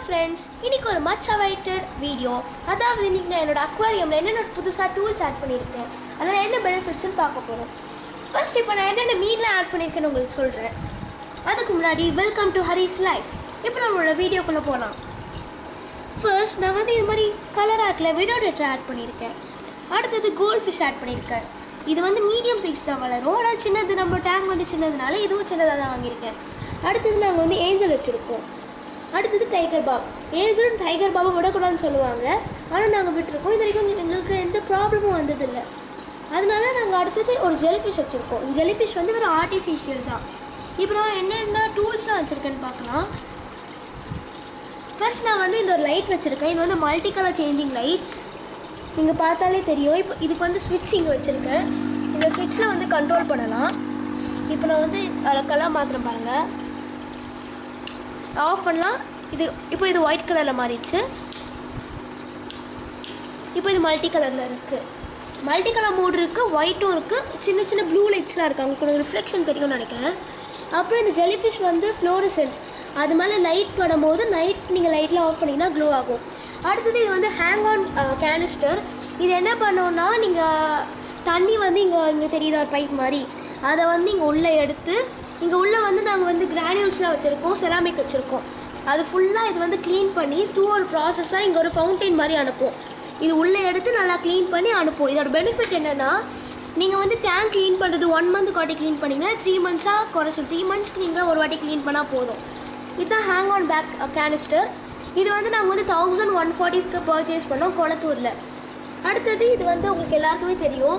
friends இன்னைக்கு ஒரு much awaited video அதாவது இன்னைக்கு நான் என்னோட அக்வாரியமில் என்னென்ன புதுசாக டூல்ஸ் ஆட் பண்ணியிருக்கேன் அதில் என்ன பெனிஃபிட்ஸ்னு பார்க்க போகிறோம் ஃபர்ஸ்ட் இப்போ நான் என்னென்ன மீன்லாம் ஆட் பண்ணியிருக்கேன்னு உங்களுக்கு சொல்கிறேன் அதுக்கு முன்னாடி வெல்கம் டு ஹரிஸ் லைஃப் இப்போ நம்மளோட வீடியோக்குள்ளே போகலாம் ஃபர்ஸ்ட் நான் வந்து இது மாதிரி கலர் ஆக்கில் விடோடேட்டர் ஆட் பண்ணியிருக்கேன் அடுத்தது கோல்ட் ஃபிஷ் ஆட் பண்ணியிருக்கேன் இது வந்து மீடியம் சைஸ் தான் வளரும் ஆனால் சின்னது நம்ம டேங்க் வந்து சின்னதுனால இதுவும் சின்னதாக தான் வாங்கியிருக்கேன் அடுத்தது நாங்கள் வந்து ஏஞ்சல் வச்சுருக்கோம் அடுத்தது டைகர் பாப் ஏஞ்சலும் டைகர் பாபை விடக்கூடாதுன்னு சொல்லுவாங்க ஆனால் நாங்கள் விட்டுருக்கோம் இது வரைக்கும் எங்களுக்கு எந்த ப்ராப்ளமும் வந்ததில்லை அதனால நாங்கள் அடுத்தது ஒரு ஜெலிஃபிஷ் வச்சுருக்கோம் ஜெலிஃபிஷ் வந்து ஒரு ஆர்டிஃபிஷியல் தான் இப்போ நான் என்னென்ன டூல்ஸ்லாம் வச்சுருக்கேன்னு பார்க்கலாம் ஃபர்ஸ்ட் நான் வந்து இந்த ஒரு லைட் வச்சுருக்கேன் இது வந்து மல்டி கலர் சேஞ்சிங் லைட்ஸ் நீங்கள் பார்த்தாலே தெரியும் இப்போ இதுக்கு வந்து ஸ்விட்ச் இங்கே வச்சுருக்கேன் இந்த ஸ்விட்சில் வந்து கண்ட்ரோல் பண்ணலாம் இப்போ நான் வந்து அதில் கலர் மாத்திரம் பாருங்கள் ஆஃப் பண்ணலாம் இது இப்போ இது ஒயிட் கலரில் மாறிடுச்சு இப்போ இது மல்டி கலரில் இருக்குது மல்டி கலர் மோட் இருக்குது ஒயிட்டும் இருக்குது சின்ன சின்ன ப்ளூ லைட்ஸ்லாம் இருக்குது அவங்களுக்கு கொஞ்சம் ரிஃப்ளெக்ஷன் தெரியும்னு நினைக்கிறேன் அப்புறம் இந்த ஜெலிஃபிஷ் வந்து ஃப்ளோரசன்ட் அது மேலே லைட் படும்போது நைட் நீங்கள் லைட்லாம் ஆஃப் பண்ணிங்கன்னா க்ளோ ஆகும் அடுத்தது இது வந்து ஹேங் ஆன் கேனிஸ்டர் இது என்ன பண்ணோன்னா நீங்கள் தண்ணி வந்து இங்கே இங்கே தெரியுதா ஒரு பைப் மாதிரி அதை வந்து இங்கே உள்ளே எடுத்து இங்கே உள்ளே வந்து நாங்கள் வந்து கிரானியூல்ஸ்லாம் வச்சுருக்கோம் செராமிக் வச்சுருக்கோம் அது ஃபுல்லாக இது வந்து க்ளீன் பண்ணி த்ரூ ஒரு ப்ராசஸாக இங்கே ஒரு ஃபவுண்டைன் மாதிரி அனுப்பும் இது உள்ளே எடுத்து நல்லா க்ளீன் பண்ணி அனுப்பும் இதோட பெனிஃபிட் என்னென்னா நீங்கள் வந்து டேங்க் க்ளீன் பண்ணுறது ஒன் மந்த் வாட்டி க்ளீன் பண்ணிங்கன்னா த்ரீ மந்த்ஸாக குறைச்சும் த்ரீ மந்த்ஸ்க்கு நீங்கள் ஒரு வாட்டி க்ளீன் பண்ணால் போதும் இதுதான் ஹேங் ஆன் பேக் கேனிஸ்டர் இது வந்து நாங்கள் வந்து தௌசண்ட் ஒன் ஃபார்ட்டிக்கு பர்ச்சேஸ் பண்ணோம் குளத்தூரில் அடுத்தது இது வந்து உங்களுக்கு எல்லாருக்குமே தெரியும்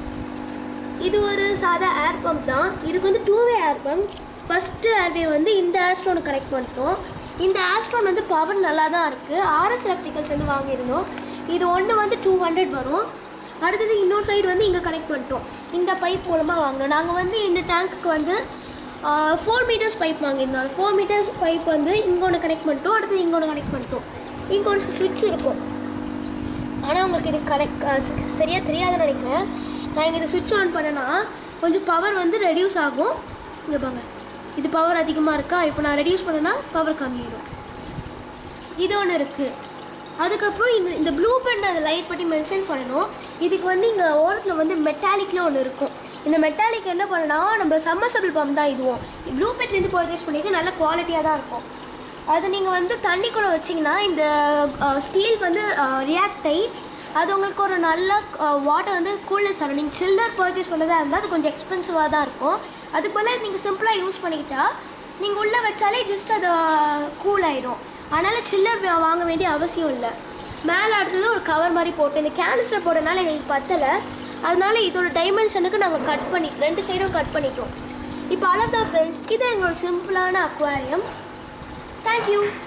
இது ஒரு சாதா ஏர் பம்ப் தான் இதுக்கு வந்து two way air pump first airway வந்து இந்த ஏர்ஸ்டோனுக்கு கனெக்ட் பண்ணிட்டோம் இந்த ஏர்ஸ்டோன் வந்து பவர் நல்லா தான் இருக்குது ஆர்எஸ் எலக்ட்ரிக்கல்ஸ் வந்து வாங்கியிருந்தோம் இது ஒன்று வந்து டூ ஹண்ட்ரட் வரும் அடுத்தது இன்னொரு சைடு வந்து இங்கே கனெக்ட் பண்ணிட்டோம் இந்த பைப் மூலமாக வாங்கினோம் நாங்கள் வந்து இந்த டேங்க்குக்கு வந்து ஃபோர் மீட்டர்ஸ் பைப் வாங்கியிருந்தோம் அந்த ஃபோர் மீட்டர்ஸ் பைப் வந்து இங்கே ஒன்று கனெக்ட் பண்ணிட்டோம் அடுத்தது இங்கே ஒன்று கனெக்ட் பண்ணிட்டோம் இங்கே ஒரு ஸ்விட்ச் இருக்கும் ஆனால் உங்களுக்கு இது கனெக்ட் சரியாக தெரியாதுன்னு நினைக்கிறேன் நான் இங்கே இதை சுவிட்ச் ஆன் பண்ணேன்னா கொஞ்சம் பவர் வந்து ரெடியூஸ் ஆகும் இங்கே பாங்க இது பவர் அதிகமாக இருக்கா இப்போ நான் ரெடியூஸ் பண்ணேன்னா பவர் கம்மியாயிடும் இது ஒன்று இருக்குது அதுக்கப்புறம் இந்த இந்த ப்ளூ பென் அந்த லைட் பற்றி மென்ஷன் பண்ணணும் இதுக்கு வந்து இங்கே ஓரத்தில் வந்து மெட்டாலிக்னு ஒன்று இருக்கும் இந்த மெட்டாலிக் என்ன பண்ணனா நம்ம சம்மர்சபிள் பம்ப் தான் இதுவும் ப்ளூ பெட்லேருந்து பர்ச்சேஸ் பண்ணிக்க நல்ல குவாலிட்டியாக தான் இருக்கும் அது நீங்கள் வந்து தண்ணிக்குள்ளே வச்சிங்கன்னா இந்த ஸ்டீல் வந்து ரியாக்ட் ஆகி அது உங்களுக்கு ஒரு நல்ல வாட்டர் வந்து கூல்னஸ் ஆகும் நீங்கள் சில்லர் பர்ச்சேஸ் பண்ணதாக இருந்தால் அது கொஞ்சம் எக்ஸ்பென்சிவாக தான் இருக்கும் அதுக்கு பதிலாக நீங்கள் சிம்பிளாக யூஸ் பண்ணிக்கிட்டா நீங்கள் உள்ளே வச்சாலே ஜஸ்ட் அது கூல் ஆயிடும் அதனால் சில்லர் வாங்க வேண்டிய அவசியம் இல்லை மேலே அடுத்தது ஒரு கவர் மாதிரி போட்டு இந்த கேனிஸ்டர் போடுறதுனால எங்களுக்கு பத்தலை அதனால இதோட டைமென்ஷனுக்கு நாங்கள் கட் பண்ணி ரெண்டு சைடும் கட் பண்ணிட்டோம் இப்போ அளவுதான் ஃப்ரெண்ட்ஸ் இது எங்களோட சிம்பிளான அக்வாரியம் தேங்க்யூ